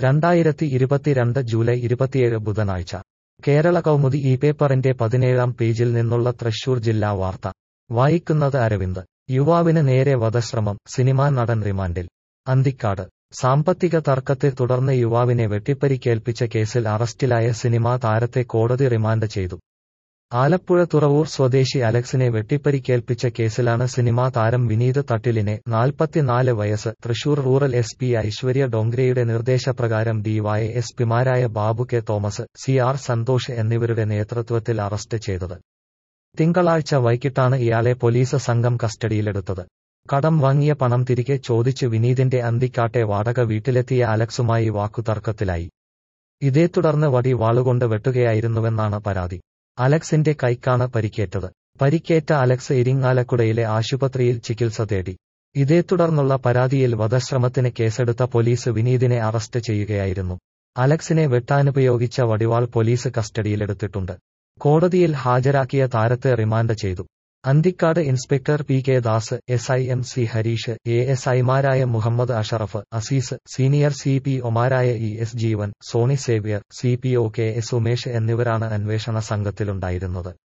രണ്ടായിരത്തി ഇരുപത്തിരണ്ട് ജൂലൈ ഇരുപത്തിയേഴ് ബുധനാഴ്ച കേരള കൗമുദി ഈ പേപ്പറിന്റെ പതിനേഴാം പേജിൽ നിന്നുള്ള തൃശൂർ ജില്ലാ വാർത്ത വായിക്കുന്നത് അരവിന്ദ് യുവാവിന് നേരെ വധശ്രമം സിനിമാ നടൻ റിമാൻഡിൽ അന്തിക്കാട് സാമ്പത്തിക തർക്കത്തെ തുടർന്ന് യുവാവിനെ വെട്ടിപ്പരിക്കേൽപ്പിച്ച കേസിൽ അറസ്റ്റിലായ സിനിമാ താരത്തെ കോടതി റിമാൻഡ് ചെയ്തു ആലപ്പുഴ തുറവൂർ സ്വദേശി അലക്സിനെ വെട്ടിപ്പരിക്കേൽപ്പിച്ച കേസിലാണ് സിനിമാ താരം വിനീത് തട്ടിലിനെ നാൽപ്പത്തിനാല് വയസ്സ് Thrissur rural S P Aishwarya ഡോങ്ഗ്രയുടെ നിർദ്ദേശപ്രകാരം ഡിവൈ എസ് പിമാരായ Babu K Thomas C R Santhosh എന്നിവരുടെ നേതൃത്വത്തിൽ അറസ്റ്റ് ചെയ്തത് തിങ്കളാഴ്ച വൈകിട്ടാണ് ഇയാളെ പോലീസ് സംഘം കസ്റ്റഡിയിലെടുത്തത് കടം വാങ്ങിയ പണം തിരികെ ചോദിച്ച് വിനീതിന്റെ അന്തിക്കാട്ടെ വാടക വീട്ടിലെത്തിയ അലക്സുമായി വാക്കുതർക്കത്തിലായി ഇതേ തുടർന്ന് വടി വാളുകൊണ്ട് വെട്ടുകയായിരുന്നുവെന്നാണ് പരാതി അലക്സിന്റെ കൈക്കാണ് പരിക്കേറ്റത് പരിക്കേറ്റ അലക്സ് ഇരിങ്ങാലക്കുടയിലെ ആശുപത്രിയിൽ ചികിത്സ തേടി ഇതേ തുടർന്നുള്ള പരാതിയിൽ വധശ്രമത്തിന് കേസെടുത്ത പോലീസ് വിനീതിനെ അറസ്റ്റ് ചെയ്യുകയായിരുന്നു അലക്സിനെ വെട്ടാനുപയോഗിച്ച വടിവാൾ പോലീസ് കസ്റ്റഡിയിലെടുത്തിട്ടുണ്ട് കോടതിയിൽ ഹാജരാക്കിയ താരത്തെ റിമാൻഡ് ചെയ്തു Anthikad inspector P K Das S I M C Harish A S ഐമാരായ Muhammed Ashraf Azeez senior C P ഒമാരായ E S Jeevan Sony Xavier C P O K S Umesh എന്നിവരാണ് അന്വേഷണ സംഘത്തിലുണ്ടായിരുന്നത്